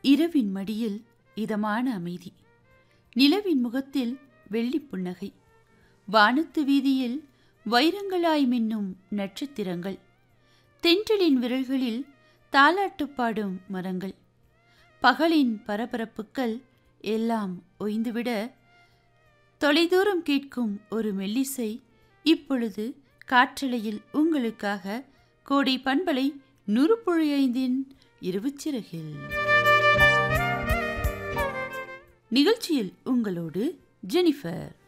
இரவின் மடியில் இதமான அமைதி நிலவின் முகத்தில் வெள்ளி புன்னகை வானத்து வீதியில் வைரங்களாய் மின்னும் நட்சத்திரங்கள் தென்றலின் விரல்களில் தாலாட்டு பாடும் மரங்கள் பகலின் பரபரப்புக்கள் எல்லாம் ஒய்ந்துவிட தொலைதூரம் கேட்கும் ஒரு மெல்லிசை இப்பொழுது காற்றலையில் உங்களுக்காக கோடை பண்பலை நுறுப்புழி ஐந்தின் இருவுச்சிறகில் நிகழ்ச்சியில் உங்களோடு ஜெனிஃபர்